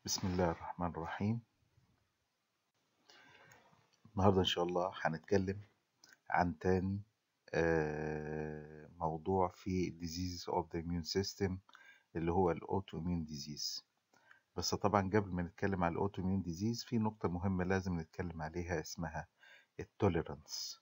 بسم الله الرحمن الرحيم النهاردة إن شاء الله هنتكلم عن تاني آه، موضوع في diseases of the immune system اللي هو الأوتو immune disease بس طبعا قبل ما نتكلم على الأوتو immune disease في نقطة مهمة لازم نتكلم عليها اسمها التوليرانس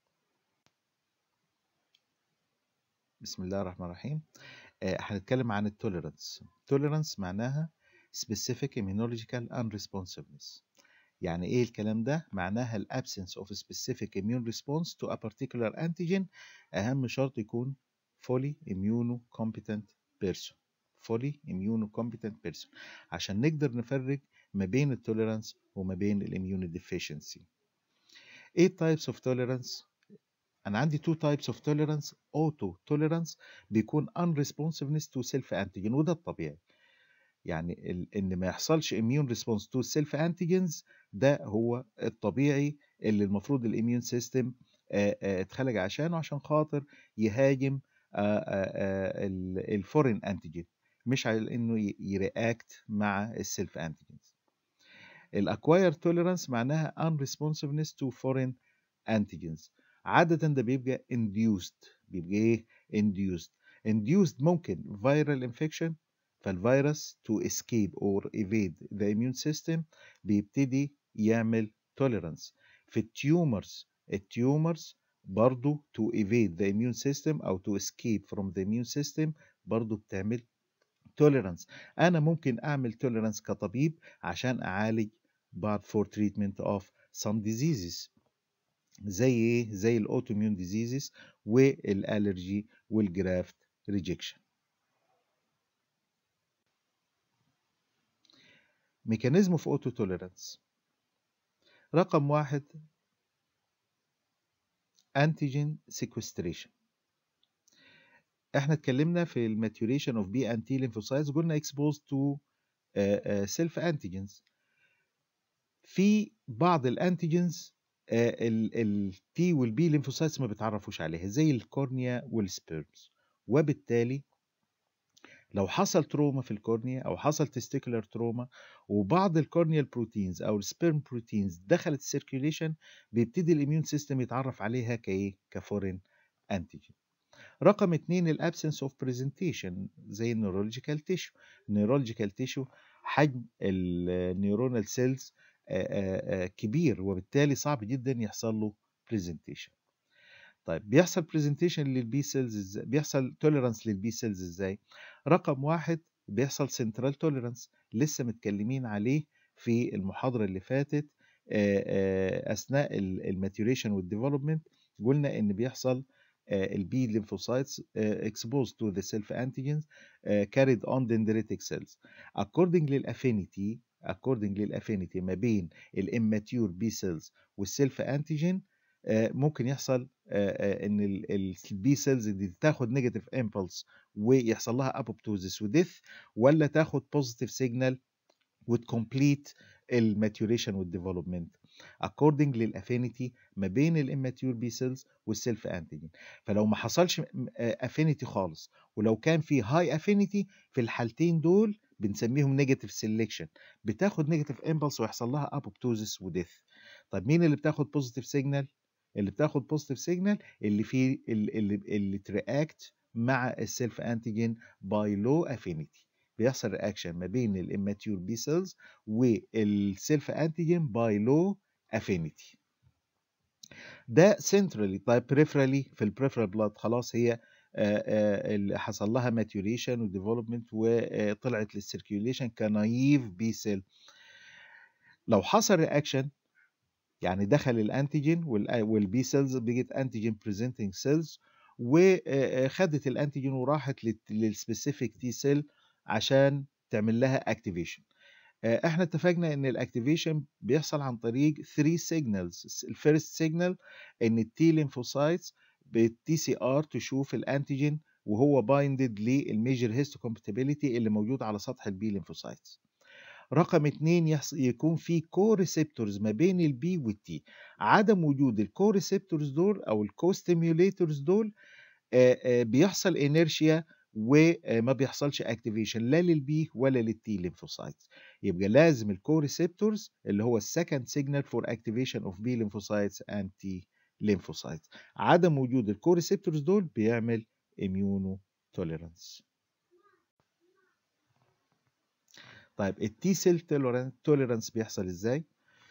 بسم الله الرحمن الرحيم آه، هنتكلم عن التوليرانس التوليرانس معناها specific immunological unresponsiveness يعني ايه الكلام ده معناها ال absence of a specific immune response to a particular antigen اهم شرط يكون fully immunocompetent person fully immunocompetent person عشان نقدر نفرق ما بين التوليرانس وما بين الاميون deficiency ايه types of tolerance انا عندي two types of tolerance auto tolerance بيكون unresponsiveness to self antigen وده الطبيعي يعني ال- ان ما يحصلش immune response to self antigens ده هو الطبيعي اللي المفروض الاميون سيستم اتخلق عشانه عشان خاطر يهاجم الفورين انتيجين مش على انه يرياكت مع السيلف انتيجينز الاكواير توليرانس معناها unresponsiveness to foreign antigens عادة ده بيبقى induced بيبقى ايه induced induced ممكن viral infection فالفيروس to escape or evade the immune system بيبتدي يعمل tolerance في التيومرز التيومرز برضو to evade the immune system أو to escape from the immune system برضو بتعمل tolerance أنا ممكن أعمل tolerance كطبيب عشان أعالج بعض for treatment of some diseases زي ايه زي الاوتوميون ديزيزز والالرجي والجرافت ريجكشن ميكانيزم اوف اوتو توليرانس رقم واحد انتيجين سيكوستريشن احنا اتكلمنا في الماتيوريشن اوف بي انتي ليمفوسايتس قلنا exposed to سيلف انتيجينز في بعض الانتيجينز التي والبي ليمفوسايتس ما بيتعرفوش عليها زي الكورنيا والسبيرمز وبالتالي لو حصل تروما في الكورنيا او حصل تستيكولار تروما وبعض الكورنيال بروتينز او السبيرم بروتينز دخلت السيركيوليشن بيبتدي الاميون سيستم يتعرف عليها كايه كفورين انتيجين رقم اتنين الابسنس اوف برزنتيشن زي النيورولوجيكال تيشو النيورولوجيكال تيشو حجم النيورونال سيلز كبير وبالتالي صعب جدا يحصل له برزنتيشن طيب بيحصل برزنتيشن للبي سيلز ازاي بيحصل توليرانس للبي سيلز ازاي رقم واحد بيحصل سنترال توليرانس لسه متكلمين عليه في المحاضره اللي فاتت اثناء الماتيوريشن والديفلوبمنت قلنا ان بيحصل البي lymphocytes exposed to the self antigens carried on dendritic cells according للافينيتي according للافينيتي ما بين الاماتيور بي سيلز والسيلف انتيجين ممكن يحصل ان البي سيلز دي تاخد نيجاتيف امبلس ويحصل لها ابوبتوزيس وديث ولا تاخد بوزيتيف سيجنال وتكمبليت الماتيوريشن والديفلوبمنت according للافينيتي ما بين الاماتيور بي سيلز والسيلف انتيجين فلو ما حصلش افينيتي خالص ولو كان في هاي افينيتي في الحالتين دول بنسميهم نيجاتيف سيلكشن بتاخد نيجاتيف امبلس ويحصل لها ابوبتوزيس وديث طب مين اللي بتاخد بوزيتيف سيجنال اللي بتاخد بوزيتيف سيجنال اللي فيه اللي, اللي ترياكت مع السيلف انتيجين باي لو افينيتي بيحصل رياكشن ما بين الاماتيور بي سيلز والسيلف انتيجين باي لو افينيتي ده سنترالي طيب بريفرالي في البريفرال بلاد خلاص هي اللي حصل لها ماتيوريشن وديفلوبمنت وطلعت للسيركيوليشن كنايف بي سيل لو حصل رياكشن يعني دخل الانتيجين والبي سيلز بقت انتيجين بريزنتنج سيلز وخدت الانتيجين وراحت للسبيسيفيك تي سيل عشان تعمل لها اكتيفيشن احنا اتفقنا ان الاكتيفيشن بيحصل عن طريق 3 سيجنالز الفيرست سيجنال ان التي ليمفوسايتس بالتي سي ار تشوف الانتيجين وهو بايندد للميجر هيستوكومباتيبيليتي اللي موجود على سطح البي ليمفوسايتس رقم اتنين يحص... يكون في كو ريسبتورز ما بين البي والتي عدم وجود الكو ريسبتورز دول او الكو ستيميوليتورز دول آآ آآ بيحصل انيرشيا وما بيحصلش اكتيفيشن لا للبي ولا للتي ليمفوسايتس يبقى لازم الكو ريسبتورز اللي هو السكند سيجنال فور اكتيفيشن اوف بي ليمفوسايتس اند تي ليمفوسايتس عدم وجود الكو ريسبتورز دول بيعمل اميونو توليرانس طيب التي سيل توليرانس بيحصل ازاي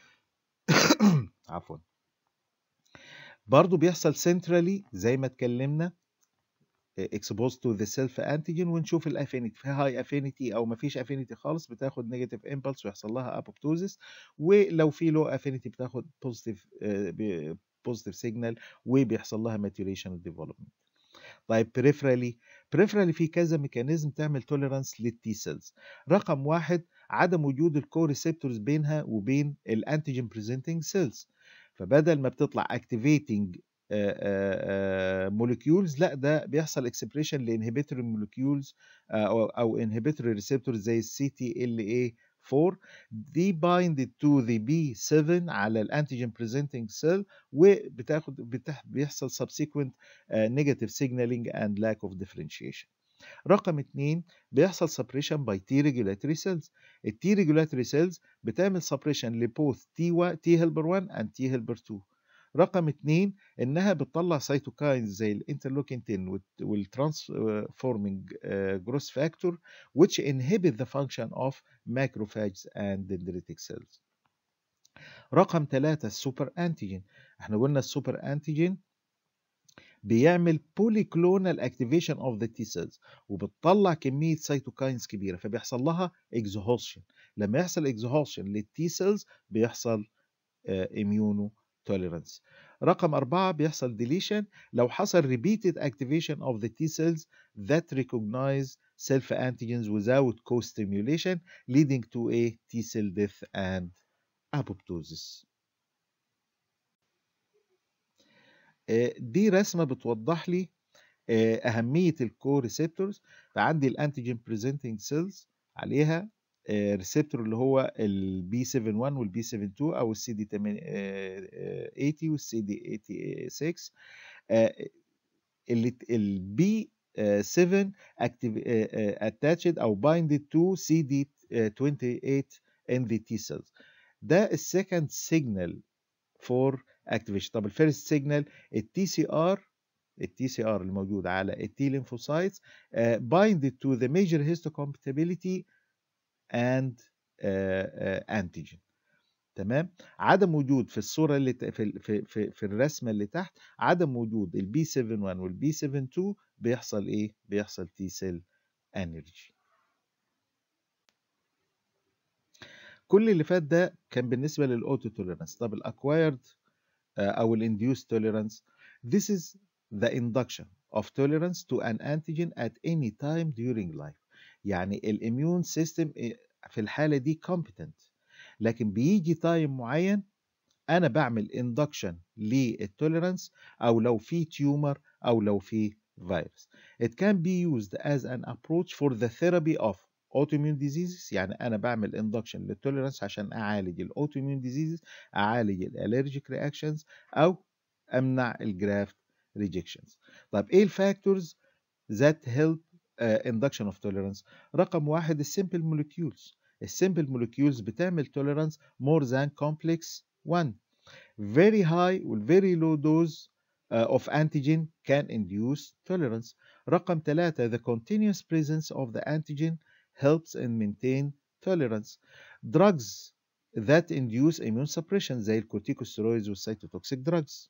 عفوا برضه بيحصل سنترالي زي ما اتكلمنا exposed to the self antigen ونشوف الافينيتي في هاي افينيتي او ما فيش افينيتي خالص بتاخد نيجاتيف امبلس ويحصل لها ابوبتوزيس ولو في لو افينيتي بتاخد بوزيتيف بوزيتيف سيجنال وبيحصل لها ماتيوريشن ديفلوبمنت طيب بريفرالي بريفرالي في كذا ميكانيزم تعمل توليرانس للتي سيلز رقم واحد عدم وجود الكو ريسبتورز بينها وبين الانتيجين بريزنتنج سيلز فبدل ما بتطلع اكتيفيتنج موليكيولز لا ده بيحصل اكسبريشن لانهبيتوري موليكيولز او او انهبيتوري ريسبتورز زي السي تي ال اي 4 دي بايند تو ذا بي 7 على الانتيجين بريزنتنج سيل وبتاخد بتح بيحصل سبسيكوينت نيجاتيف سيجنالينج اند لاك اوف ديفرنشيشن رقم اتنين بيحصل سبريشن باي تي ريجولاتوري سيلز التي ريجولاتوري سيلز بتعمل سبريشن لبوث تي تي هيلبر 1 اند تي هيلبر 2 رقم اتنين انها بتطلع سيتوكاينز زي الانترلوكين 10 والترانسفورمينج جروس فاكتور which inhibit the function of macrophages and dendritic cells رقم ثلاثة السوبر انتيجين احنا قلنا السوبر انتيجين بيعمل بوليكلونال اكتيفيشن اوف ذا تي سيلز وبتطلع كميه سيتوكاينز كبيره فبيحصل لها اكزهوشن لما يحصل اكزهوشن للتي سيلز بيحصل اميونو tolerance رقم أربعة بيحصل deletion لو حصل repeated activation of the T cells that recognize self antigens without co-stimulation leading to a T cell death and apoptosis دي رسمة بتوضح لي أهمية الكو ريسبتورز فعندي الانتيجين بريزنتنج سيلز عليها ريسبتور اللي هو البي 71 والبي 72 او السي دي 80 والسي دي 86 اللي البي 7 active attached او binded to CD 28 in the T cells ده السكند سيجنال فور اكتيفيشن طب الفيرست سيجنال التي سي ار التي سي ار الموجود على التي ليمفوسايتس binded to the major histocompatibility and antigen تمام عدم وجود في الصوره اللي في في في, في الرسمه اللي تحت عدم وجود البي 71 والبي 72 بيحصل ايه بيحصل تي سيل انرجي كل اللي فات ده كان بالنسبه للاوتو توليرانس طب الاكوايرد او الانديوس توليرانس this is the induction of tolerance to an antigen at any time during life يعني الاميون سيستم في الحاله دي competent لكن بيجي تايم معين انا بعمل اندكشن للتوليرانس او لو في تيومر او لو في فيروس it can be used as an approach for the therapy of autoimmune diseases يعني انا بعمل اندكشن للتوليرانس عشان اعالج الاوتوميون diseases اعالج الالرجيك رياكشنز او امنع الجرافت ريجكشنز طب ايه الفاكتورز that help uh, induction of tolerance رقم واحد السمبل molecules السمبل molecules بتعمل tolerance more than complex one very high و very low dose uh, of antigen can induce tolerance رقم ثلاثة the continuous presence of the antigen helps in maintain tolerance drugs that induce immune suppression زي الكورتيكوستيرويدز والسيتوتوكسيك drugs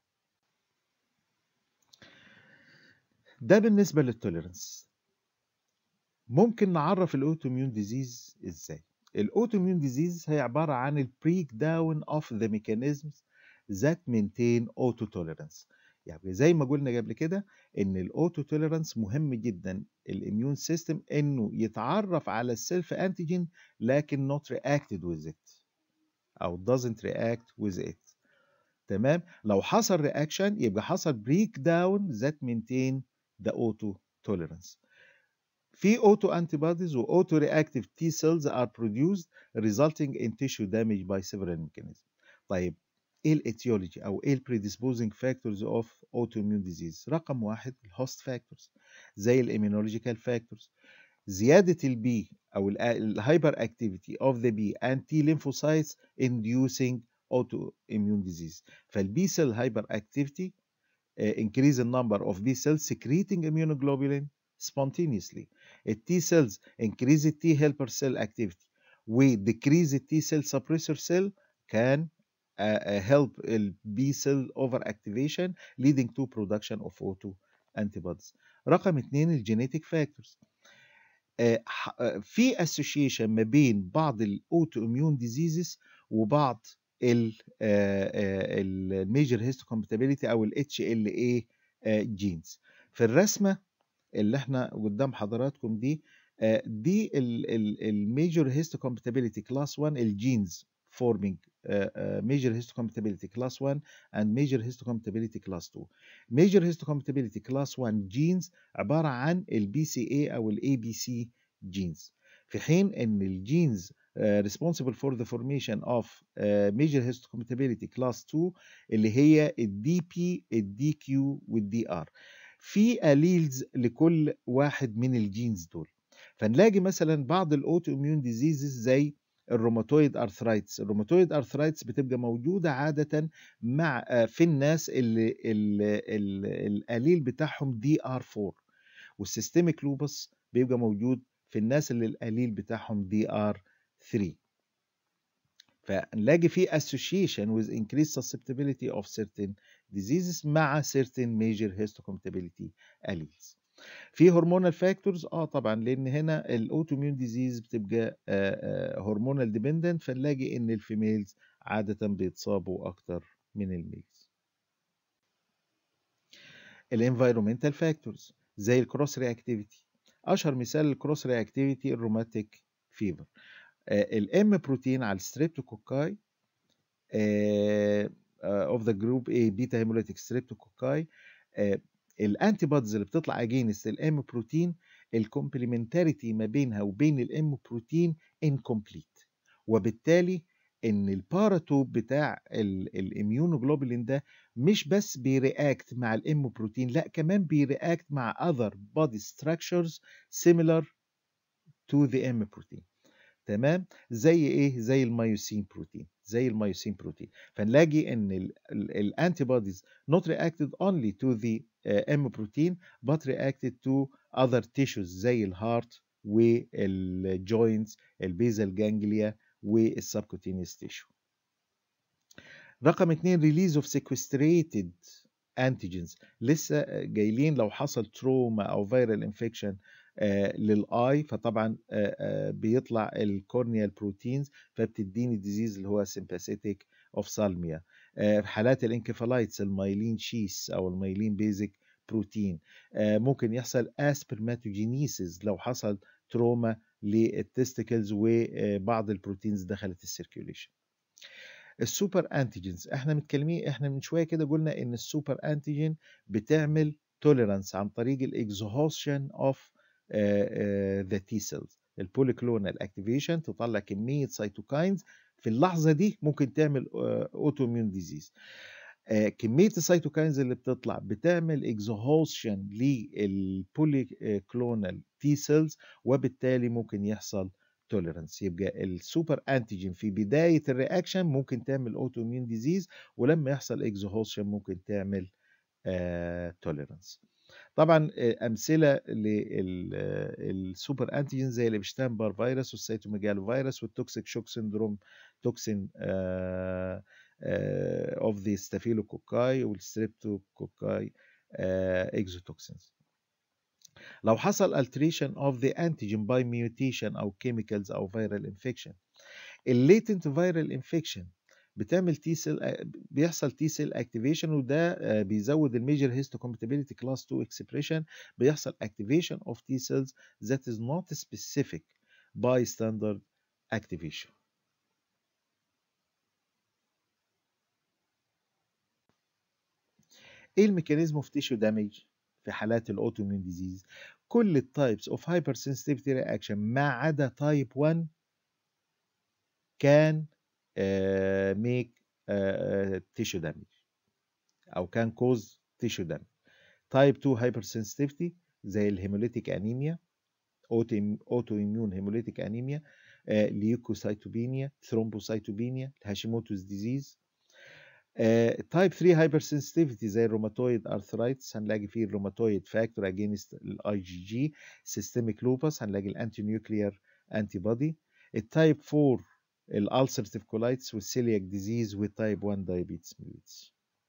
ده بالنسبة للتوليرانس ممكن نعرف الاوتوميون ديزيز ازاي الاوتوميون ديزيز هي عبارة عن البريك داون اوف ذا ميكانيزمز that maintain auto tolerance يعني زي ما قلنا قبل كده ان الاوتو توليرانس مهم جدا الاميون سيستم انه يتعرف على السيلف انتيجين لكن not reacted with it او doesn't react with it تمام لو حصل رياكشن يبقى حصل بريك داون ذات مينتين ذا اوتو توليرانس في auto antibodies و auto reactive T cells are produced resulting in tissue damage by several mechanisms طيب ايه الاتيولوجي او ايه البريدisposing factors of autoimmune disease رقم واحد الهوست فاكتورز زي الاميونولوجيكال فاكتورز زياده البي او الهايبر اكتيفيتي اوف ذا بي and T lymphocytes inducing autoimmune disease فالبي سيل هايبر اكتيفيتي increase the number of B cells secreting immunoglobulin spontaneously. The T cells increase the T helper cell activity و decrease the T cell suppressor cell can uh, uh, help ال B cell overactivation leading to production of auto antibodies. رقم اثنين الجينيتك فاكتورز. في association ما بين بعض الاوتو immune diseases وبعض الميجر هيستوكومباتيبيليتي او ال HLA جينز في الرسمه اللي احنا قدام حضراتكم دي دي الميجر هيستوكومباتيبيليتي كلاس 1 الجينز forming uh, uh, major histocompatibility class 1 and major histocompatibility class 2 major histocompatibility class 1 genes عبارة عن ال BCA أو ال ABC genes في حين ان الجينز uh, responsible for the formation of uh, major histocompatibility class 2 اللي هي ال DP ال DQ وال DR في أليلز لكل واحد من الجينز دول فنلاقي مثلا بعض الاوتو اميون ديزيزز زي الروماتويد ارثرايتس الروماتويد ارثرايتس بتبقى موجوده عاده مع في الناس اللي, اللي, اللي الاليل بتاعهم دي ار 4 والسيستميك لوبس بيبقى موجود في الناس اللي الاليل بتاعهم دي ار 3 فنلاقي في association with increased susceptibility of certain diseases مع certain major histocompatibility alleles. في هرمونال فاكتورز اه طبعا لان هنا الاوتوميون ديزيز بتبقى هرمونال ديبندنت فنلاقي ان الفيميلز عاده بيتصابوا اكتر من الميلز الانفايرومنتال فاكتورز زي الكروس رياكتيفيتي اشهر مثال الكروس رياكتيفيتي الروماتيك فيفر الام بروتين على الستريبتوكوكاي اوف ذا جروب A بيتا هيموليتيك ستريبتوكوكاي الانتي بوديز اللي بتطلع اجينست الام بروتين الكومبلمنتاريتي ما بينها وبين الام بروتين انكمبليت وبالتالي ان الباراتوب بتاع الاميونوجلوبولين ده مش بس بيرياكت مع الام بروتين لا كمان بيرياكت مع other body structures similar to the M protein تمام زي ايه زي الميوسين بروتين زي الميوسين بروتين فنلاقي ان الانتي بوديز not reacted only to the uh, M protein but reacted to other tissues زي الهارت والجوينتس البيزل جانجليا والسبكوتينيوس تيشو رقم اتنين ريليز اوف سيكوستريتد انتيجنز لسه جايلين لو حصل تروما او فيرال انفكشن آه للاي فطبعا آه آه بيطلع الكورنيال بروتينز فبتديني ديزيز اللي هو سيمباثيتك اوفسالميا في حالات الانكفالايتس المايلين شيس او المايلين بيزك بروتين ممكن يحصل اسبرماتوجينيسيس لو حصل تروما للتستيكلز وبعض البروتينز دخلت السيركيوليشن السوبر انتيجنز احنا متكلمين احنا من شويه كده قلنا ان السوبر انتيجين بتعمل توليرانس عن طريق الاكزهوشن اوف ذا تي سيلز البوليكلونال اكتيفيشن تطلع كميه سيتوكاينز في اللحظه دي ممكن تعمل اوتو اميون ديزيز كميه السيتوكاينز اللي بتطلع بتعمل اكزهوشن للبوليكلونال تي سيلز وبالتالي ممكن يحصل توليرانس يبقى السوبر انتيجين في بدايه الرياكشن ممكن تعمل اوتو اميون ديزيز ولما يحصل اكزهوشن ممكن تعمل توليرانس طبعا امثله للسوبر انتيجين زي الابشتامبر فيروس والسيتوميجالو فيروس والتوكسيك شوك سيندروم توكسين اوف ذا ستافيلوكوكاي والستريبتوكوكاي اكزوتوكسينز لو حصل alteration of the antigen by mutation أو chemicals أو viral infection الليتنت viral infection بتعمل تي سيل بيحصل تي سيل اكتيفيشن وده بيزود الميجر هيستوكومباتيبيليتي كلاس 2 اكسبريشن بيحصل activation of T cells that is not specific by standard activation ايه الميكانيزم اوف تيشو دامج في حالات الاوتوميون ديزيز كل التايبس اوف هايبر سنسيتيفيتي رياكشن ما عدا تايب 1 كان ميك تيشو دامج او كان كوز تيشو دامج تايب 2 هايبر سنسيتيفيتي زي الهيموليتيك انيميا اوتو اميون هيموليتيك انيميا ليوكوسايتوبينيا ثرومبوسايتوبينيا هاشيموتوس ديزيز تايب 3 هايبر سنسيتيفيتي زي الروماتويد ارثرايتس هنلاقي فيه الروماتويد فاكتور اجينست الاي جي جي سيستميك لوبس هنلاقي الانتي نيوكليير انتي بودي التايب 4 الالسرتيف كولايتس والسيلياك ديزيز والتايب 1 diabetes mellitus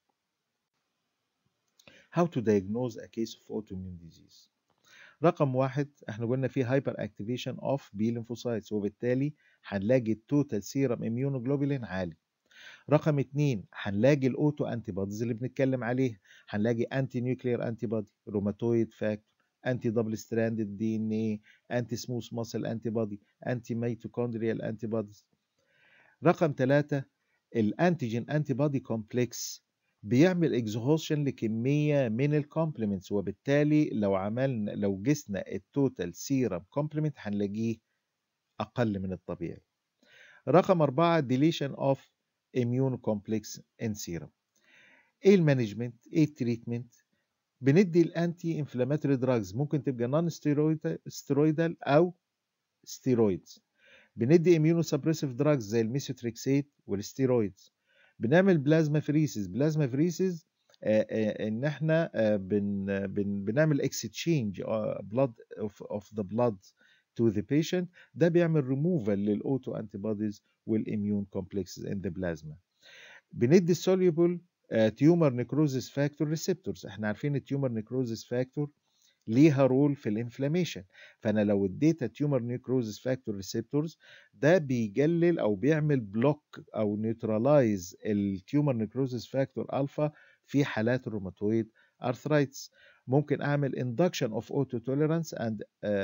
How to diagnose a case of autoimmune disease رقم واحد احنا قلنا فيه هايبر اكتيفيشن اوف بي ليمفوسايتس وبالتالي هنلاقي التوتال سيرم اميونوجلوبولين عالي رقم اتنين هنلاقي الاوتو انتي بوديز اللي بنتكلم عليه هنلاقي انتي نيوكليير انتي بودي روماتويد فاكتور انتي دبل ستراندد دي ان اي انتي سموث ماسل انتي بودي انتي ميتوكوندريال انتي بوديز رقم ثلاثة الانتيجين انتي بودي كومبلكس بيعمل اكزهوشن لكميه من الكومبلمنتس وبالتالي لو عملنا لو جسنا التوتال سيرم كومبلمنت هنلاقيه اقل من الطبيعي رقم أربعة ديليشن اوف اميون كومبلكس ان سيرم ايه المانجمنت ايه التريتمنت بندي الانتي انفلاماتوري دراجز ممكن تبقى نون ستيرويدال او ستيرويدز بندي اميونو سبريسيف دراجز زي الميثوتريكسيت والستيرويدز بنعمل بلازما فريسز بلازما فريسز ان احنا بن بن بنعمل اكستشينج بلاد اوف ذا بلاد to the patient ده بيعمل ريموفال للاوتو انتي بوديز والاميون كومبلكسز ان ذا بلازما بندي السوليبل تيومر نيكروزيس فاكتور ريسبتورز احنا عارفين التيومر نيكروزيس فاكتور ليها رول في الانفلاميشن فانا لو اديت تيومر نيكروزيس فاكتور ريسبتورز ده بيقلل او بيعمل بلوك او نيوترلايز التيومر نيكروزيس فاكتور الفا في حالات الروماتويد ارثرايتس ممكن اعمل اندكشن اوف اوتو توليرانس اند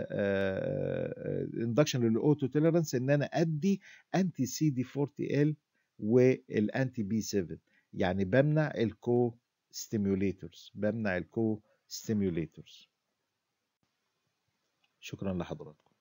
اندكشن للاوتو توليرانس ان انا ادي انتي سي دي 40 ال والانتي بي 7 يعني بمنع الكو ستيموليتورز بمنع الكو ستيموليتورز شكرا لحضراتكم